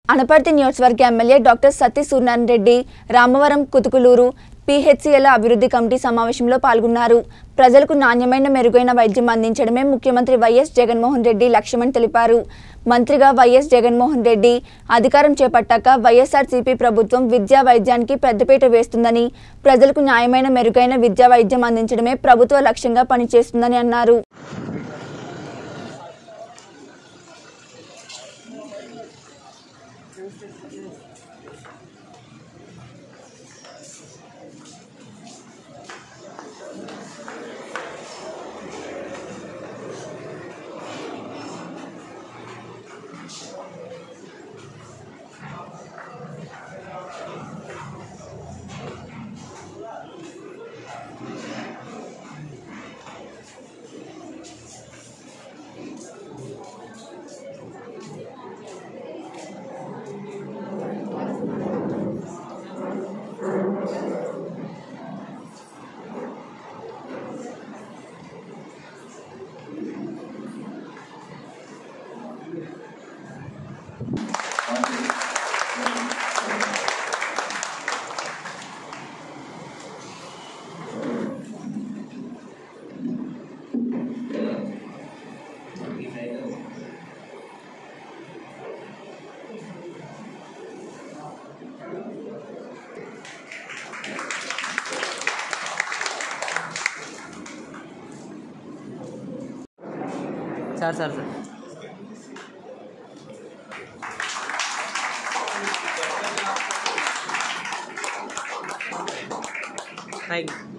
అనపర్తి నియోజకవర్గ MLA doctor Sathi Suryanarayana Reddy Ramavaram Kuthukuluru PHCL అభివృద్ధి committee సమావేశంలో పాల్గొన్నారు ప్రజలకు నాణ్యమైన మెరుగైన వైద్యం అందించడమే ముఖ్యమంత్రి వైఎస్ జగన్మోహన్ రెడ్డి లక్ష్యమని తెలిపారు మంత్రిగా వైఎస్ జగన్మోహన్ రెడ్డి అధికారం చేపట్టాక వైఎస్ఆర్సీపీ ప్రభుత్వం విద్యా వైద్యానికి పెద్దపీట వేస్తుందని ప్రజలకు న్యాయమైన మెరుగైన విద్యా వైద్యం అందించడమే ప్రభుత్వ లక్ష్యంగా పనిచేస్తుందని అన్నారు sir sir sir thank you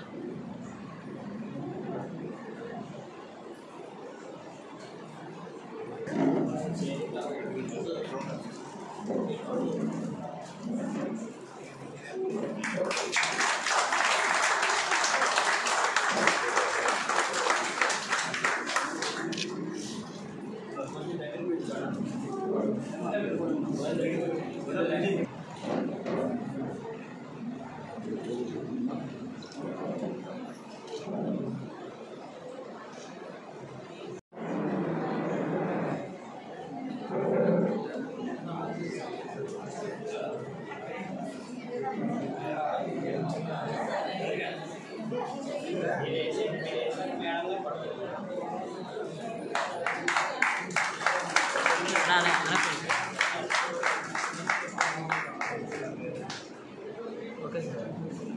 నా నా నా ఓకే సార్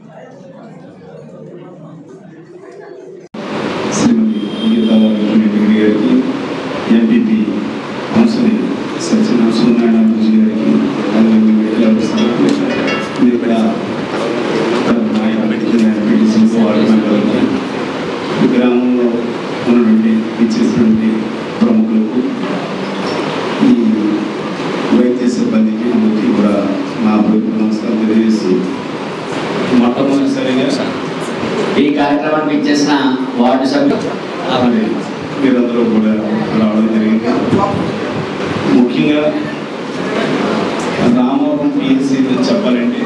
శ్రీమతి గీతా వెంకటరెడ్డి గారికి ఎంపీపీ హంసని సత్యనారాయణ సూర్యనారాయణ పూజ గారికి అదేవిధంగా వెంకటరావు సార్కి ఇక్కడ మా ఎంపీటీసీలో వార్డు మెంబర్లకి ఈ గ్రామంలో ఉన్నటువంటి ఇచ్చేసినటువంటి ప్రముఖులకు ఈ వైద్య సిబ్బందికి అందరికీ కూడా నా అభివృద్ధి నమస్కారం తెలియజేస్తూ మొట్టమొదటిసారిగా ఈ కార్యక్రమానికి ఇచ్చేసిన వార్డు సభ్యులు మరి మీరందరూ కూడా రావడం జరిగింది ముఖ్యంగా రామవరం పిఎస్సి చెప్పాలంటే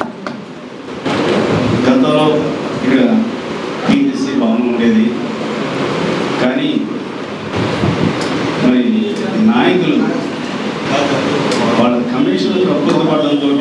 గతంలో ఇక్కడ పిఎస్సి భవనం ఉండేది కానీ మరి నాయకులు వాళ్ళ కమిషన్ కక్కుర్తి పడడంతో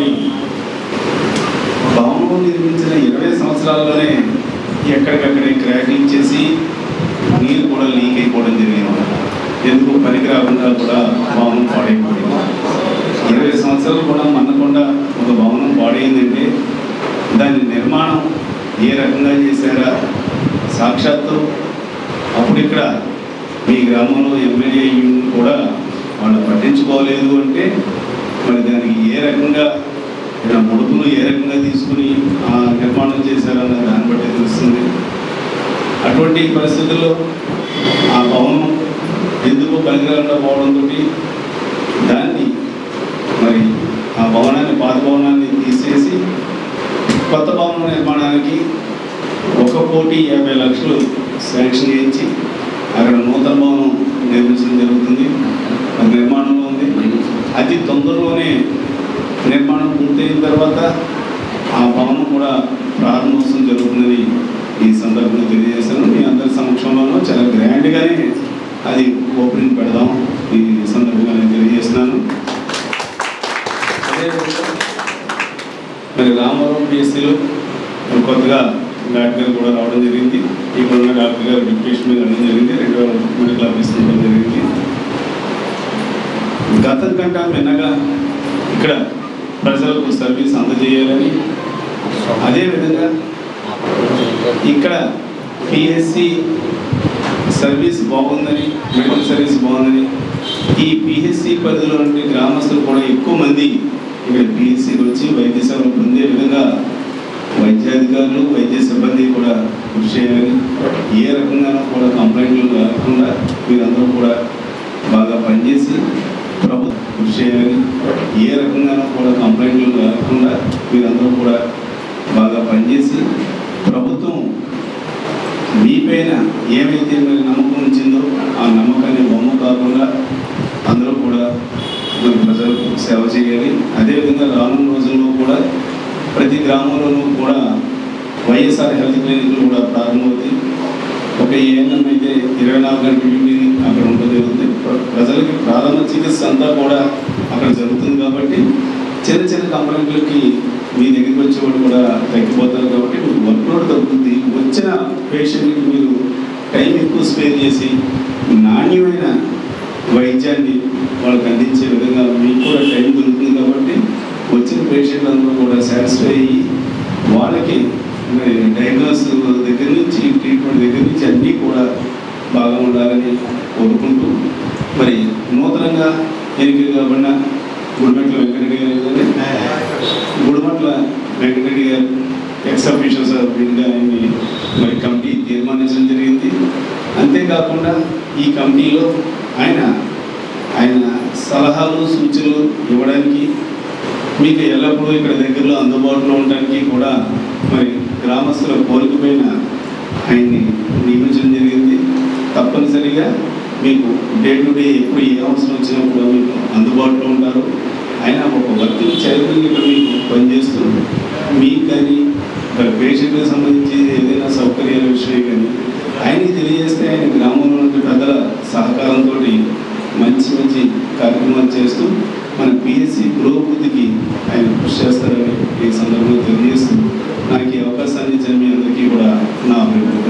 భవనం నిర్మించిన ఇరవై సంవత్సరాల్లోనే ఎక్కడికక్కడే క్రాకింగ్ చేసి నీరు కూడా లీక్ అయిపోవడం జరిగింది ఎందుకు పనికి రాకుండా కూడా భవనం పాడైపోయింది ఇరవై సంవత్సరాలు కూడా మన్నకుండా ఒక భవనం పాడైందంటే దాని నిర్మాణం ఏ రకంగా చేశారా సాక్షాత్తు అప్పుడు ఇక్కడ మీ గ్రామంలో ఎమ్మెల్యే కూడా వాళ్ళు పట్టించుకోలేదు అంటే మరి దానికి ఏ రకంగా ఇలా ముడుపులు ఏ రకంగా తీసుకుని ఆ నిర్మాణం చేశారన్న దాన్ని బట్టి తెలుస్తుంది అటువంటి పరిస్థితుల్లో ఆ భవనం ఎందుకు పనికిరాకుండా పోవడంతో దాన్ని మరి ఆ భవనాన్ని పాత భవనాన్ని తీసేసి కొత్త భవనం నిర్మాణానికి ఒక కోటి యాభై లక్షలు శాంక్షన్ చేయించి అక్కడ నూతన భవనం నిర్మించడం జరుగుతుంది అది నిర్మాణంలో ఉంది అతి తొందరలోనే నిర్మాణం పూర్తయిన తర్వాత ఆ భవనం కూడా ప్రారంభోత్సవం జరుగుతుందని ఈ సందర్భంగా తెలియజేశాను మీ అందరి సమక్షంలోనూ చాలా గ్రాండ్గానే అది ఓపెనింగ్ పెడదాం ఈ సందర్భంగా నేను తెలియజేస్తున్నాను అదేవిధంగా మరి రామవరం పిఎస్సిలో కొత్తగా డాక్టర్ కూడా రావడం జరిగింది ఇక్కడ ఉన్న డాక్టర్ గారు డిప్యూషన్ మీద అనడం జరిగింది రెండు వేల మెడికల్ ఆఫీస్ ఉండడం జరిగింది గతం కంటే మిన్నగా ఇక్కడ ప్రజలకు సర్వీస్ అందజేయాలని అదేవిధంగా ఇక్కడ పిఎస్సి సర్వీస్ బాగుందని మెడికల్ సర్వీస్ బాగుందని ఈ పిహెచ్సి పరిధిలో ఉండే గ్రామస్తులు కూడా ఎక్కువ మంది ఇక్కడ పిహెచ్సికి వచ్చి వైద్య సేవలు పొందే విధంగా వైద్యాధికారులు వైద్య సిబ్బంది కూడా కృషి చేయాలని ఏ రకంగానూ కూడా కంప్లైంట్లు రాకుండా మీరందరూ కూడా బాగా పనిచేసి ప్రభుత్వం కృషి చేయాలని ఏ రకంగానూ కూడా కంప్లైంట్లు రాకుండా మీరందరూ కూడా బాగా పనిచేసి ప్రభుత్వం మీపైన ఏమైతే మరి నమ్మకం ఉంచిందో ఆ నమ్మకాన్ని బొమ్మ కాకుండా అందరూ కూడా మరి ప్రజలకు సేవ చేయాలి అదేవిధంగా రానున్న రోజుల్లో కూడా ప్రతి గ్రామంలోనూ కూడా వైఎస్ఆర్ హెల్త్ క్లినిక్లు కూడా ప్రారంభమవుతాయి ఒక ఏఎన్ఎం అయితే ఇరవై నాలుగు గంటల డ్యూటీ అక్కడ ఉంటుంది జరుగుతుంది ప్ర- ప్రజలకి ప్రాథమిక చికిత్స అంతా కూడా అక్కడ జరుగుతుంది కాబట్టి చిన్న చిన్న కంప్లైంట్లకి మీ దగ్గరికి వచ్చేవాడు కూడా తగ్గిపోతారు కాబట్టి మీకు వర్క్ లోడ్ తగ్గుతుంది వచ్చిన పేషెంట్కి మీరు టైం ఎక్కువ స్పేర్ చేసి నాణ్యమైన వైద్యాన్ని వాళ్ళకి అందించే విధంగా మీకు కూడా టైం దొరుకుతుంది కాబట్టి వచ్చిన పేషెంట్ అందరూ కూడా సాటిస్ఫై అయ్యి వాళ్ళకి మరి డయాగ్నోస్ దగ్గర నుంచి ట్రీట్మెంట్ దగ్గర నుంచి అన్నీ కూడా బాగా ఉండాలని కోరుకుంటూ మరి నూతనంగా ఎన్నిక కాబడిన గుడిమెట్ల వెంకటరెడ్డి గారు ఏదంటే గుడిమట్ల వెంకటరెడ్డి గారు ఎక్స్ అఫీషియల్స్ సభ్యుడిగా ఆయన్ని మరి కమిటీ తీర్మానించడం జరిగింది అంతేకాకుండా ఈ కమిటీలో ఆయన ఆయన సలహాలు సూచనలు ఇవ్వడానికి మీకు ఎల్లప్పుడూ ఇక్కడ దగ్గరలో అందుబాటులో ఉండడానికి కూడా మరి గ్రామస్తుల కోరిక పైన ఆయన్ని నియమించడం జరిగింది తప్పనిసరిగా మీకు డే టు డే ఎప్పుడు ఏ అవసరం వచ్చినా కూడా మీకు అందుబాటులో ఉంటారు ఆయన ఒక వర్కింగ్ చైర్మన్ ఇక్కడ మీకు పనిచేస్తూ మీకు కానీ ఇక్కడ పేషెంట్కి సంబంధించి ఏదైనా సౌకర్యాల విషయం కానీ ఆయనకి తెలియజేస్తే ఆయన గ్రామంలో ఉన్న పెద్దల సహకారంతో మంచి మంచి కార్యక్రమాలు చేస్తూ మన పిఎస్సి పురోభివృద్ధికి ఆయన కృషి చేస్తారని ఈ సందర్భంగా తెలియజేస్తూ నాకు ఈ అవకాశాన్ని ఇచ్చిన మీ అందరికీ కూడా నా అభిప్రాయం